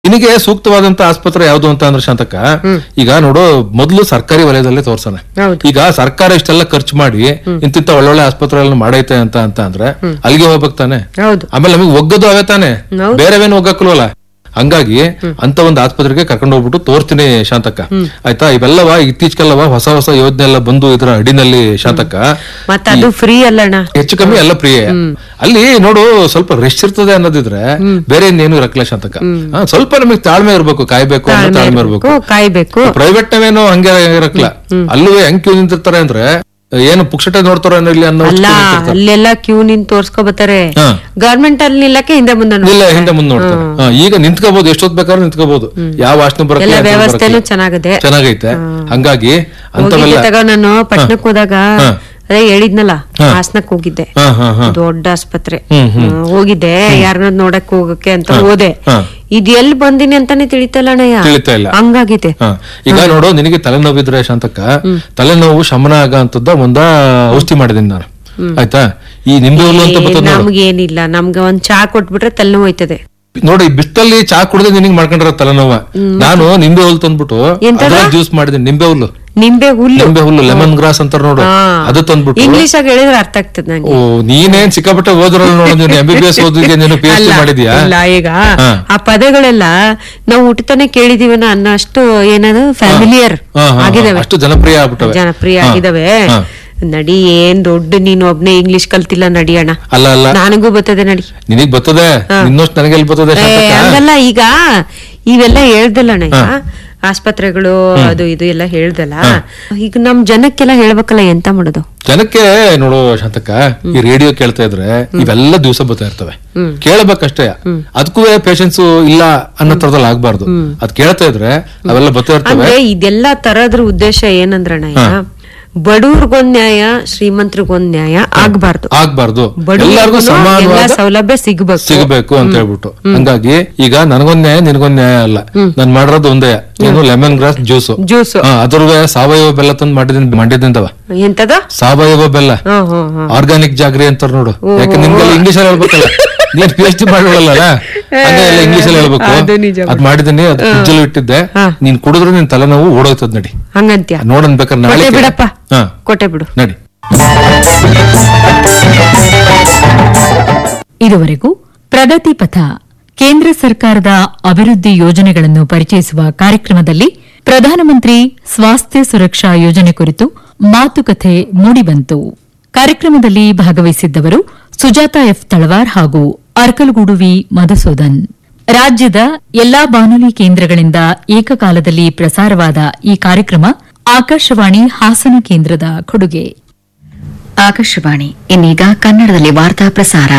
ನಿನಗೆ ಸೂಕ್ತವಾದಂತ ಆಸ್ಪತ್ರೆ ಯಾವ್ದು ಅಂತ ಅಂದ್ರೆ ಶಾಂತಕ್ಕ ಈಗ ನೋಡು ಮೊದಲು ಸರ್ಕಾರಿ ವಲಯದಲ್ಲೇ ತೋರ್ಸೋಣ ಹೌದು. ಈಗ ಸರ್ಕಾರ ಇಷ್ಟೆಲ್ಲ ಖರ್ಚು ಮಾಡಿ ಇಂತಿಂತ ಒಳ್ಳೊಳ್ಳೆ ಆಸ್ಪತ್ರೆಗಳನ್ನ ಮಾಡೈತೆ ಅಂತ ಅಂತ ಅಂದ್ರೆ ಅಲ್ಲಿಗೆ ಹೋಗ್ಬೇಕು ತಾನೆ ಹೌದು ಆಮೇಲೆ ನಮಗೆ ಒಗ್ಗದು ಅವೇ ತಾನೆ ಹೌದು. ಬೇರೆವೇನು ಒಗ್ಗಕ್ಕಲ್ವಲ್ಲ ಹಂಗಾಗಿ ಅಂತ ಒಂದು ಆಸ್ಪತ್ರೆಗೆ ಕರ್ಕೊಂಡು ಹೋಗ್ಬಿಟ್ಟು ತೋರ್ತೀನಿ ಶಾಂತಕ್ಕ ಆಯ್ತಾ ಇವೆಲ್ಲವ ಇತ್ತೀಚೆಗೆಲ್ಲವ ಹೊಸ ಹೊಸ ಯೋಜನೆ ಎಲ್ಲ ಬಂದು ಇದರ ಅಡಿನಲ್ಲಿ ಶಾಂತಕ್ಕ ಮತ್ತ ಅದು ಫ್ರೀ ಅಲ್ಲಣ್ಣ ಹೆಚ್ಚು ಕಮ್ಮಿ ಎಲ್ಲ ಪ್ರಿಯ ಅಲ್ಲಿ ನೋಡು ಸ್ವಲ್ಪ ರೆಸ್ಟ್ ಇರ್ತದೆ ಅನ್ನೋದಿದ್ರೆ ಬೇರೆ ಇನ್ನೇನು ಇರಕ್ಲ ಶಾಂತಕ ಹಾ, ಸ್ವಲ್ಪ ನಮಗೆ ತಾಳ್ಮೆ ಇರ್ಬೇಕು ಕಾಯ್ಬೇಕು ಅನ್ನೋ ತಾಳ್ಮೆ ಇರ್ಬೇಕು ಓ, ಕಾಯ್ಬೇಕು ಪ್ರೈವೇಟ್ ನಾವೇನು ಹಂಗೆ ಇರಕ್ಲ ಅಲ್ಲೂ ಹೆಂಗ್ ಕ್ಯೂ ನಿಂತಿರ್ತಾರೆ ಅಂದ್ರೆ ಏನು ಪುಕ್ಷಟೆ ನೋಡ್ತಾರ ಇಲ್ಲಿ ಅನ್ನೋ ಅಲ್ಲ ಅಷ್ಟು ನಿಂತಿರ್ತಾರೆ. ಅಲ್ಲೆಲ್ಲ ಕ್ಯೂ ನಿಂತ್ ತೋರ್ಸ್ಕೊ ಬರ್ತಾರೆ ಹಾ. ಗವರ್ಮೆಂಟ್ ಅಲ್ಲಿ ನಿಲ್ಲಕ್ಕೆ ಹಿಂದೆ ಮುಂದೆ ನೋಡ್- ಇಲ್ಲ ಹಿಂದೆ ಮುಂದೆ ನೋಡ್ತಾರೆ ಹಾ, ಈಗ ನಿಂತ್ಕೋಬಹುದು ಎಷ್ಟೊತ್ ಬೇಕಾದ್ರೂ ನಿಂತ್ಕೋಬಹುದು ಯಾವ ವಾಸನೆ ಬರಕ್ಕೆ ಎಲ್ಲ ಯಾವ ಥರ ವ್ಯವಸ್ಥೆನೂ ಬರಕ್ಕೆ. ಚೆನ್ನಾಗಿದೆ ಚೆನ್ನಾಗೈತೆ ಹಂಗಾಗಿ ಹೋಗಿದ್ದೆ ಅಂತವೆಲ್ಲ ತಗೋ ನಾನು ಪಟ್ನಕ್ ಹೋದಾಗ ಹಾ. ಅದೇ ಹೇಳಿದ್ನಲ್ಲ ಹಾ. ಹಾಸನಕ್ ಹೋಗಿದ್ದೆ ಹಾ ಹಾ ಹಾ ದೊಡ್ಡ ಆಸ್ಪತ್ರೆ ಹ್ಮ್, ಹ್ಮ್. ಹ್ಮ್, ಹೋಗಿದ್ದೆ ಯಾರನ್ನ ನೋಡಕ್ ಹೋಗಕ್ಕೆ ಅಂತ ಹೋದೆ ಹಾ. ಇದ್ ಎಲ್ ಬಂದಿನಿ ಅಂತಾನೆ ತಿಳಿತಲ್ಲ ಅಣ್ಣಯ್ಯ ತಿಳಿತಾ ಇಲ್ಲ. ಹಂಗಾಗಿದೆ ಹಾ. ಈಗ ನೋಡು ನಿನಗೆ ತಲೆನೋವಿದ್ರೆ ಶಾಂತಕ್ಕ ತಲೆನೋವು ಶಮನ ಆಗ ಅಂತದ್ದ ಒಂದ ಔಷಧಿ ಮಾಡಿದೀನಿ ನಾನು ಆಯ್ತಾ ಈ ನಿಂಬೆ ಹುಲ್ಲು ಅಂತ ಬರ್ತದ ನೋಡು ನಮ್ಗೇನಿಲ್ಲ ನಮ್ಗೆ ಒಂದ್ ಚಾ ಕೊಟ್ಬಿಟ್ರೆ ತಲೆನೋವು ಹೋಯ್ತದೆ ನೋಡಿ ಬಿಸ್ತಲ್ಲಿ ಚಾ ಕುಡ್ದೆ ನಿನಗೆ ಮಾಡ್ಕೊಂಡ್ರ ತಲೆನೋವ ನಾನು ನಿಂಬೆ ಹುಲ್ಲು ತಂದ್ಬಿಟ್ಟು ಎಂತದ? ಜ್ಯೂಸ್ ಮಾಡಿದೀನಿ ನಿಂಬೆ ಹುಲ್ಲು ನಿಂಬೆ ಹುಲ್ಲು ನಿಂಬೆ ಹುಲ್ಲು ಲೆಮನ್ ಗ್ರಾಸ್ ಅಂತಾರ ನೋಡು ಹಾ. ಅದು ತಂದ್ಬಿಟ್ಟು ಇಂಗ್ಲಿಷ್ ಆಗಿ ಹೇಳಿದ್ರೆ ಅರ್ಥ ಆಗ್ತದೆ ನಂಗೆ ಓ ನೀನೇನ್ ಸಿಕ್ಕಾಪಟ್ಟೆ ಓದ್ರಲ್ಲ ನೋಡು ನೀನು ಎಂ ಬಿ ಬಿ ಎಸ್ ಓದಿದ್ಯಾ ನೀನು ಪಿ ಎಚ್ ಡಿ ಅಲ್ಲ, ಮಾಡಿದ್ಯಾ ಇಲ್ಲ ಈಗ ಹಾ. ಆ ಪದಗಳೆಲ್ಲ ನಾವು ಹುಟ್ಟತಾನೆ ಕೇಳಿದೀವನ ಅನ್ನೋ ಅಷ್ಟು ಏನದು ಫ್ಯಾಮಿಲಿಯರ್ ಹಾ, ಹಾ, ಹಾ. ಆಗಿದಾವೆ ಅಷ್ಟು ಜನಪ್ರಿಯ ಆಗ್ಬಿಟ್ಟವೆ ಜನಪ್ರಿಯ ಹಾ, ಆಗಿದಾವೆ ಹಾ. ನಡಿ ಏನ್ ದೊಡ್ಡ ನೀನು ಒಬ್ನೇ ಇಂಗ್ಲಿಷ್ ಕಲ್ತಿಲ್ಲ ನಡಿ ಅಣ್ಣ ಅಲ್ಲ ಅಲ್ಲ ನನಗೂ ಬರ್ತದೆ ನಡಿ ನಿನಗ್ ಬರ್ತದೆ ನಿನ್ನಷ್ಟು ನನಗೆ ಎಲ್ಲಿ ಬರ್ತದೆ ಏ, ಶಾಂತಕ್ಕ? ಹಂಗಲ್ಲ ಈಗ ಇವೆಲ್ಲ ಹೇಳ್ದಲ್ಲ ಅಣ್ಣ ಈಗ ಆಸ್ಪತ್ರೆಗಳು ಅದು ಇದು ಎಲ್ಲ ಹೇಳ್ದಲ್ಲ ಈಗ ನಮ್ ಜನಕ್ಕೆಲ್ಲ ಹೇಳ್ಬೇಕಲ್ಲ ಎಂತ ಮಾಡೋದು ಜನಕ್ಕೆ ನೋಡು ಶಾಂತಕ್ಕ ಈ ರೇಡಿಯೋ ಕೇಳ್ತಾ ಇದ್ರೆ ಇವೆಲ್ಲ ದಿವಸ ಬರ್ತಾ ಇರ್ತವೆ ಕೇಳಬೇಕಷ್ಟೇ ಅದಕ್ಕೂ ಪೇಷನ್ಸ್ ಇಲ್ಲ ಅನ್ನೋ ತರದಲ್ಲಿ ಆಗ್ಬಾರ್ದು ಅದ್ ಕೇಳ್ತಾ ಇದ್ರೆ ಅವೆಲ್ಲ ಬರ್ತಾ ಇರ್ತವೆ ಅಂದ್ರೆ ಇದೆಲ್ಲ ತರದ್ರ ಉದ್ದೇಶ ಏನಂದ್ರಣ್ಣ ಈಗ ಬಡವ್ರಿಗೊಂದ್ ನ್ಯಾಯ ಶ್ರೀಮಂತರಿಗೊಂದ್ ನ್ಯಾಯ ಆಗ್ಬಾರ್ದು ಆಗ್ಬಾರ್ದು ಎಲ್ಲಾರ್ಗು ಬಡವ್ರಿಗೂ ಎಲ್ಲಾ ಸಮಾನವಾದ ಸೌಲಭ್ಯ ಸಿಗ್ಬೇಕು ಸಿಗಬೇಕು ಅಂತ ಹೇಳ್ಬಿಟ್ಟು ಹಂಗಾಗಿ ಈಗ ನನಗೊಂದ್ ನ್ಯಾಯ ನಿನಗೊಂದ್ ನ್ಯಾಯ ಅಲ್ಲ ನಾನ್ ಮಾಡಿರೋದು ಒಂದೇ ಏನು ಲೆಮನ್ ಗ್ರಾಸ್ ಜ್ಯೂಸ್ ಜ್ಯೂಸ್ ಅದ್ರ ಸಾವಯವ ಬೆಲ್ಲ ತಂದು ಮಾಡಿದಿಂದ ಮಾಡಿದಿಂದವ ಎಂತದ ಸಾವಯವ ಬೆಲ್ಲ ಹ್ಮ್ ಹ್ಮ್ ಹ್ಮ್ ಆರ್ಗಾನಿಕ್ ಜಾಗ್ರಿ ಅಂತಾರ ನೋಡು ಯಾಕೆ ನಿಮ್ಗೆಲ್ಲ ಇಂಗ್ಲಿಷ್ ಅಲ್ಲಿ ಹೇಳ್ಬೇಕಲ್ಲ ನೀನ್ ಪಿ ಎಚ್ ಡಿ ಮಾಡಿರಲ್ಲ ಹಂಗೆ ಎಲ್ಲ ಇಂಗ್ಲಿಷ್ ಅಲ್ಲಿ ಹೇಳ್ಬೇಕು ಅದು ನಿಜ ಅದ್ ಮಾಡಿದೀನಿ ಅದ್ ಫ್ರಿಜ್ಜಲ್ಲಿ ಇಟ್ಟಿದ್ದೆ ಹಾ. ನೀನ್ ಕುಡಿದ್ರೆ ನಿನ್ ತಲೆನೋವು ಓಡೋಯ್ತದ ನಡಿ ಹಂಗಂತ್ಯ ನೋಡನ್ ಬೇಕಾದ್ರೆ ನಾಳೆ ಕೊಟ್ಟೆ ಬಿಡಪ್ಪ ಹಾ ಕೊಟ್ಟೆ ಬಿಡು ನಡಿ ಇದುವರೆಗೂ ಪ್ರಗತಿ ಪಥ ಕೇಂದ್ರ ಸರ್ಕಾರದ ಅಭಿವೃದ್ಧಿ ಯೋಜನೆಗಳನ್ನು ಪರಿಚಯಿಸುವ ಕಾರ್ಯಕ್ರಮದಲ್ಲಿ ಪ್ರಧಾನಮಂತ್ರಿ ಸ್ವಾಸ್ಥ್ಯ ಸುರಕ್ಷಾ ಯೋಜನೆ ಕುರಿತು ಮಾತುಕತೆ ಮೂಡಿಬಂತು ಕಾರ್ಯಕ್ರಮದಲ್ಲಿ ಭಾಗವಹಿಸಿದ್ದವರು ಸುಜಾತ ಎಫ್ ತಳವಾರ್ ಹಾಗೂ ಅರ್ಕಲಗೂಡು ವಿ ಮಧುಸೂದನ್ ರಾಜ್ಯದ ಎಲ್ಲಾ ಬಾನುಲಿ ಕೇಂದ್ರಗಳಿಂದ ಏಕಕಾಲದಲ್ಲಿ ಪ್ರಸಾರವಾದ ಈ ಕಾರ್ಯಕ್ರಮ ಆಕಾಶವಾಣಿ ಹಾಸನ ಕೇಂದ್ರದ ಕೊಡುಗೆ ಆಕಾಶವಾಣಿ ಇನ್ನೀಗ ಕನ್ನಡದಲ್ಲಿ ವಾರ್ತಾ ಪ್ರಸಾರ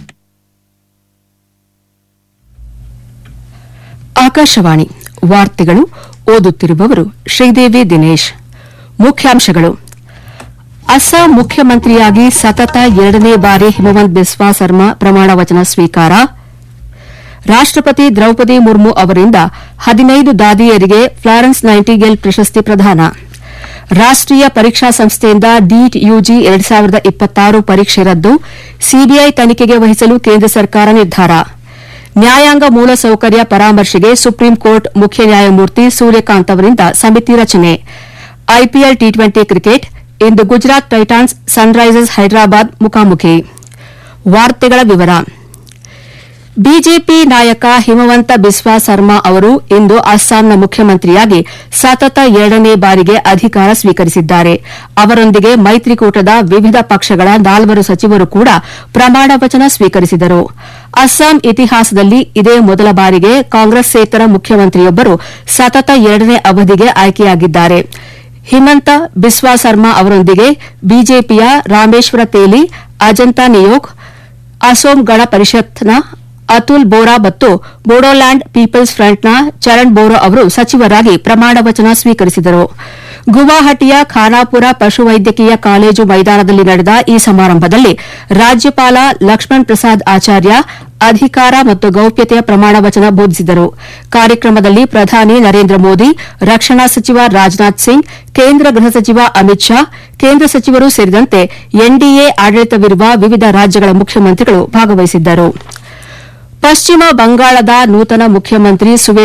ಆಕಾಶವಾಣಿ ವಾರ್ತೆಗಳು ಓದುತ್ತಿರುವವರು ಶ್ರೀದೇವಿ ದಿನೇಶ್ ಮುಖ್ಯಾಂಶಗಳು ಅಸ್ಸಾಂ ಮುಖ್ಯಮಂತ್ರಿಯಾಗಿ ಸತತ ಎರಡನೇ ಬಾರಿ ಹಿಮವಂತ್ ಬಿಸ್ವಾ ಸರ್ಮಾ ಪ್ರಮಾಣ ವಚನ ಸ್ವೀಕಾರ ರಾಷ್ಟಪತಿ ದ್ರೌಪದಿ ಮುರ್ಮು ಅವರಿಂದ ಹದಿನೈದು ದಾದಿಯರಿಗೆ ಫ್ಲಾರೆನ್ಸ್ ನೈಂಟಿಗೇಲ್ ಪ್ರಶಸ್ತಿ ಪ್ರದಾನ ರಾಷ್ಟೀಯ ಪರೀಕ್ಷಾ ಸಂಸ್ಥೆಯಿಂದ ನೀಟ್ ಯುಜಿ ಎರಡ್ ಸಾವಿರದ ಇಪ್ಪತ್ತಾರು ಪರೀಕ್ಷೆ ರದ್ದು ಸಿಬಿಐ ತನಿಖೆಗೆ ವಹಿಸಲು ಕೇಂದ್ರ ಸರ್ಕಾರ ನಿರ್ಧಾರ ನ್ಯಾಯಾಂಗ ಮೂಲಸೌಕರ್ಯ ಪರಾಮರ್ಶೆಗೆ ಸುಪ್ರೀಂ ಕೋರ್ಟ್ ಮುಖ್ಯ ನ್ಯಾಯಮೂರ್ತಿ ಸೂರ್ಯಕಾಂತ್ ಅವರಿಂದ ಸಮಿತಿ ರಚನೆ ಐಪಿಎಲ್ ಟಿ ಟ್ವೆಂಟಿ ಕ್ರಿಕೆಟ್ ಇಂದು ಗುಜರಾತ್ ಟೈಟಾನ್ಸ್ ಸನ್ರೈಸರ್ಸ್ ಹೈದರಾಬಾದ್ ಮುಖಾಮುಖಿ ವಾರ್ತೆಗಳ ವಿವರ ಬಿಜೆಪಿ ನಾಯಕ ಹಿಮವಂತ ಬಿಸ್ವಾ ಸರ್ಮಾ ಅವರು ಇಂದು ಅಸ್ಸಾಂನ ಮುಖ್ಯಮಂತ್ರಿಯಾಗಿ ಸತತ ಎರಡನೇ ಬಾರಿಗೆ ಅಧಿಕಾರ ಸ್ವೀಕರಿಸಿದ್ದಾರೆ ಅವರೊಂದಿಗೆ ಮೈತ್ರಿಕೂಟದ ವಿವಿಧ ಪಕ್ಷಗಳ ನಾಲ್ವರು ಸಚಿವರು ಕೂಡ ಪ್ರಮಾಣ ವಚನ ಸ್ವೀಕರಿಸಿದರು ಅಸ್ಸಾಂ ಇತಿಹಾಸದಲ್ಲಿ ಇದೇ ಮೊದಲ ಬಾರಿಗೆ ಕಾಂಗ್ರೆಸ್ಸೇತರ ಮುಖ್ಯಮಂತ್ರಿಯೊಬ್ಬರು ಸತತ ಎರಡನೇ ಅವಧಿಗೆ ಆಯ್ಕೆಯಾಗಿದ್ದಾರೆ ಹಿಮಂತ ಬಿಸ್ವಾ ಸರ್ಮಾ ಅವರೊಂದಿಗೆ ಬಿಜೆಪಿಯ ರಾಮೇಶ್ವರ ತೇಲಿ ಅಜಂತಾ ನಿಯೋಗ್ ಅಸೋಂ ಗಣ ಪರಿಷತ್ನ ಅತುಲ್ ಬೋರಾ ಮತ್ತು ಬೋಡೋಲ್ಯಾಂಡ್ ಪೀಪಲ್ಸ್ ಫ್ರಂಟ್ನ ಚರಣ್ ಬೋರಾ ಅವರು ಸಚಿವರಾಗಿ ಪ್ರಮಾಣ ವಚನ ಸ್ವೀಕರಿಸಿದರು ಗುವಾಹಟಿಯ ಖಾನಾಪುರ ಪಶುವೈದ್ಯಕೀಯ ಕಾಲೇಜು ಮೈದಾನದಲ್ಲಿ ನಡೆದ ಈ ಸಮಾರಂಭದಲ್ಲಿ ರಾಜ್ಯಪಾಲ ಲಕ್ಷ್ಮಣ್ ಪ್ರಸಾದ್ ಆಚಾರ್ಯ ಅಧಿಕಾರ ಮತ್ತು ಗೌಪ್ಯತೆಯ ಪ್ರಮಾಣ ವಚನ ಬೋಧಿಸಿದರು ಕಾರ್ಯಕ್ರಮದಲ್ಲಿ ಪ್ರಧಾನಿ ನರೇಂದ್ರ ಮೋದಿ ರಕ್ಷಣಾ ಸಚಿವ ರಾಜನಾಥ್ ಸಿಂಗ್ ಕೇಂದ್ರ ಗೃಹ ಸಚಿವ ಅಮಿತ್ ಶಾ ಕೇಂದ್ರ ಸಚಿವರು ಸೇರಿದಂತೆ ಎನ್ಡಿಎ ಆಡಳಿತವಿರುವ ವಿವಿಧ ರಾಜ್ಯಗಳ ಮುಖ್ಯಮಂತ್ರಿಗಳು ಭಾಗವಹಿಸಿದ್ದರು ಪಶ್ಚಿಮ ಬಂಗಾಳದ ನೂತನ ಮುಖ್ಯಮಂತ್ರಿ ಸುವೆ